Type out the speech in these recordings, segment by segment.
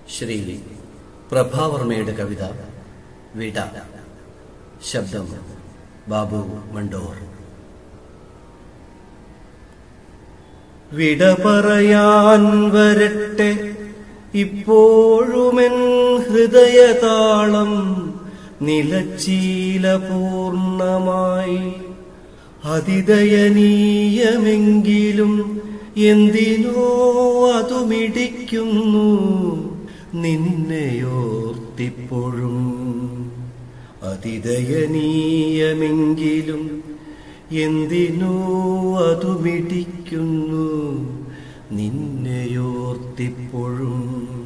ശ്രീ പ്രഭാവർമ്മയുടെ കവിത വിട ശബ്ദം ബാബു മണ്ടോർ വിട പറയാൻ വരട്ടെ ഇപ്പോഴുമെൻ ഹൃദയതാളം നിലച്ചീല പൂർണ്ണമായി അതിദയനീയമെങ്കിലും എന്തിനോ അതുമിടിക്കുന്നു നിന്നെയോർത്തിപ്പോഴും അതിദയനീയമെങ്കിലും എന്തിനോ അതുമിടിക്കുന്നു നിന്നെയോർത്തിപ്പോഴും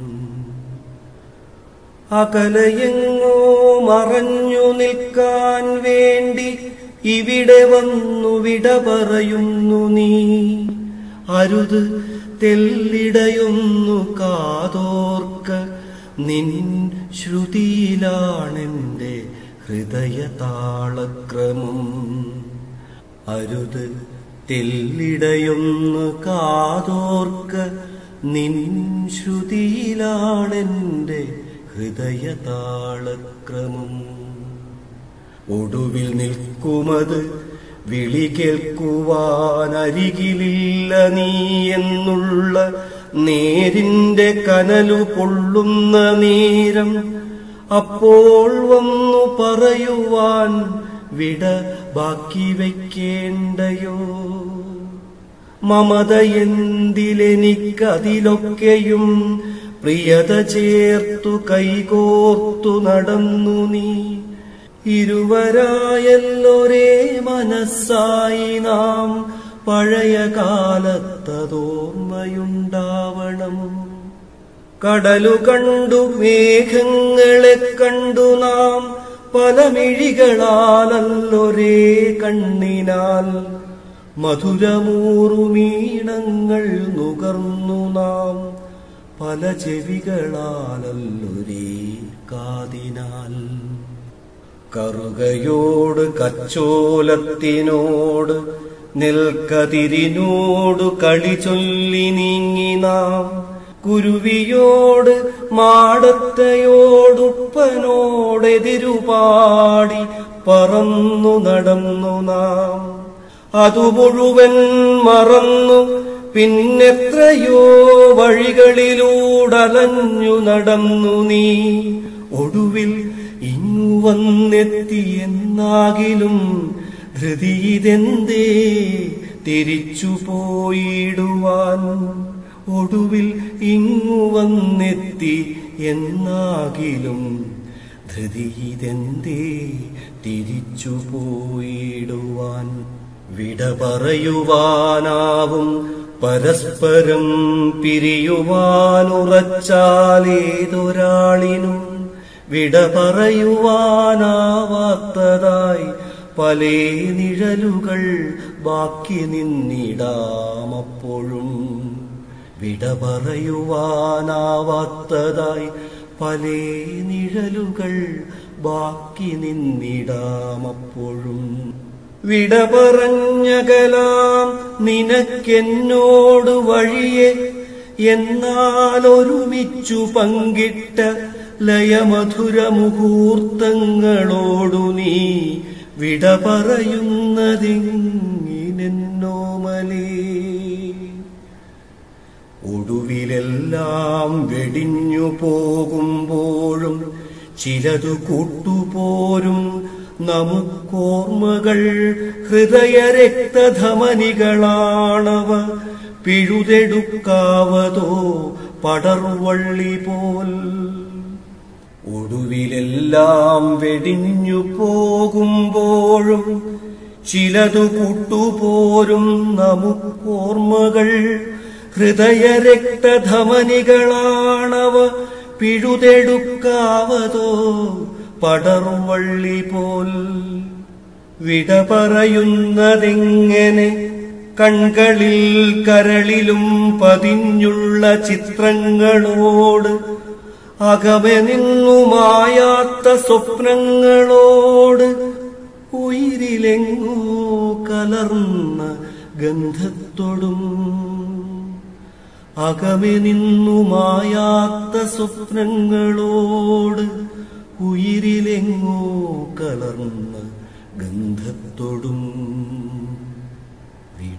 അകലയെങ്ങോ മറഞ്ഞു നിൽക്കാൻ വേണ്ടി ഇവിടെ വന്നു വിട പറയുന്നു നീ അരുത് തെല്ലിടയൊന്നു കാതോർക്ക നിൻ ശ്രുതിയിലാണെന്റെ ഹൃദയതാളക്രമം അരുത് തെല്ലിടയൊന്നു കാതോർക്ക നിൻ ശ്രുതിയിലാണെന്റെ ഹൃദയതാളക്രമം ഒടുവിൽ നിൽക്കുമത് വിളി കേൾക്കുവാനരികിലില്ല നീ എന്നുള്ള നേരിന്റെ കനലു കൊള്ളുന്ന നേരം അപ്പോൾ വന്നു പറയുവാൻ വിട ബാക്കി വയ്ക്കേണ്ടയോ മമത എന്തിലെനിക്കതിലൊക്കെയും പ്രിയത ചേർത്തു കൈകോർത്തു നടന്നു നീ ഇരുവരായല്ലൊരേ മനസ്സായി നാം പഴയ കാലത്തതോർമ്മയുണ്ടാവണം കടലു കണ്ടു മേഘങ്ങളെ കണ്ടു നാം പല മിഴികളാലല്ലൊരേ കണ്ണിനാൽ മധുരമൂറുമീണങ്ങൾ നുകർന്നു നാം പല ചെവികളാലല്ലൊരേ കാതിനാൽ കറുകയോട് കച്ചോലത്തിനോട് നെൽക്കതിരിനോട് കളി ചൊല്ലി നീങ്ങി നാം കുരുവിയോട് മാടത്തയോടുപ്പനോടെതിരുപാടി പറന്നു നടന്നു നാം അതു മുഴുവൻ മറന്നു പിന്നെത്രയോ വഴികളിലൂടലഞ്ഞു നടന്നു നീ ഒടുവിൽ ഇങ്ങു വന്നെത്തിയെന്നാകിലും ധൃതിയിതെന്തേ തിരിച്ചു പോയിടുവാൻ ഒടുവിൽ ഇങ്ങു വന്നെത്തി എന്നാകിലും ധൃതിയിതെന്തേ തിരിച്ചു പോയിടുവാൻ വിട പറയുവാനാവും പരസ്പരം പിരിയുവാനുറച്ചാലേതൊരാളിനും വിട പറയുവാനാവാത്തതായി പല നിഴലുകൾ ബാക്കി നിന്നിടാമപ്പോഴും വിട പറയുവാനാവാത്തതായി പല നിഴലുകൾ ബാക്കി നിന്നിടാമപ്പോഴും വിട പറഞ്ഞകലാം നിനക്കെന്നോട് വഴിയെ എന്നാൽ ഒരുമിച്ചു പങ്കിട്ട ലയമധുര മുഹൂർത്തങ്ങളോടു നീ വിട പറയുന്നതിങ്ങിനെന്നോമലേ ഒടുവിലെല്ലാം വെടിഞ്ഞു പോകുമ്പോഴും ചിലതു കൂട്ടുപോരും നമുക്കോർമ്മകൾ ഹൃദയരക്തധമനികളാണവ പിഴുതെടുക്കാവതോ പടർവള്ളി പോൽ ഒടുവിലെല്ലാം വെടിഞ്ഞു പോകുമ്പോഴും ചിലതു കൂട്ടുപോരും നമുക്കോർമ്മകൾ ഹൃദയരക്തധമനികളാണവ പിഴുതെടുക്കാവതോ പടർവള്ളി പോൽ വിട പറയുന്നതെങ്ങനെ കൺകളിൽ കരളിലും പതിഞ്ഞുള്ള ചിത്രങ്ങളോട് അകമെ നിന്നു മായാത്ത സ്വപ്നങ്ങളോട് ഉയിരിലെങ്ങോ കലർന്ന ഗന്ധത്തോടും അകമെ നിന്നു മായാത്ത സ്വപ്നങ്ങളോട് ഉയിരിലെങ്ങോ കലർന്ന ഗന്ധത്തൊടും വിട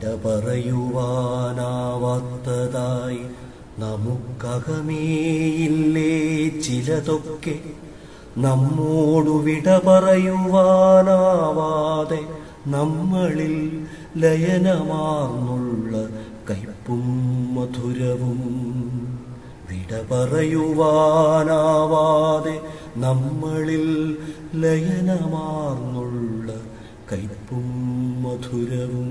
പറയുവാനാവാത്തതായി നമുക്കകമേയില്ലേ ചിലതൊക്കെ നമ്മോടു വിട പറയുവാനാവാതെ നമ്മളിൽ ലയനമാർന്നുള്ള കയ്പും മധുരവും വിട പറയുവാനാവാതെ നമ്മളിൽ ലയനമാർന്നുള്ള കയ്പും മധുരവും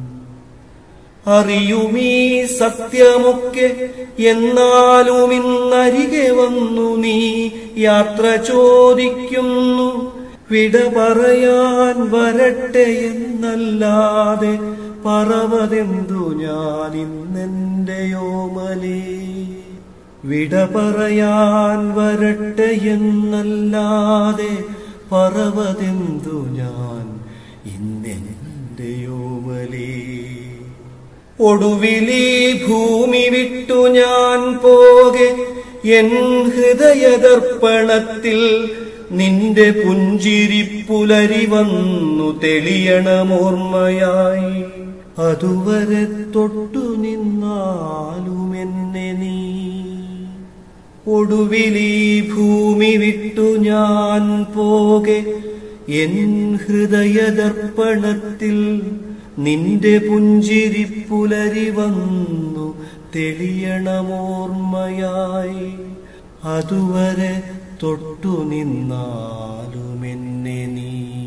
അറിയുമീ സത്യമൊക്കെ എന്നാലും ഇന്നരികെ വന്നു നീ യാത്ര ചോദിക്കുന്നു വിട പറയാൻ വരട്ടെ എന്നല്ലാതെ പറവതെന്തു ഞാൻ ഇന്നെന്റെയോമലേ വിട പറയാൻ വരട്ടെ എന്നല്ലാതെ പറവതെന്തു ഞാൻ ഇന്നെന്റെയോമലേ ഒടുവിലീ ഭൂമി വിട്ടു ഞാൻ പോകെ എൻ ഹൃദയദർപ്പണത്തിൽ നിന്റെ പുഞ്ചിരിപ്പുലരി വന്നു തെളിയണമോർമ്മയായി അതുവരെ തൊട്ടു നിന്നാലും എന്നെ നീ ഒടുവിലീ ഭൂമി വിട്ടു ഞാൻ പോകെ എൻ ഹൃദയദർപ്പണത്തിൽ നിന്റെ പുഞ്ചിരിപ്പുലരി വന്നു തെളിയണമോർമ്മയായി അതുവരെ തൊട്ടു നിന്നാലും എന്നെ നീ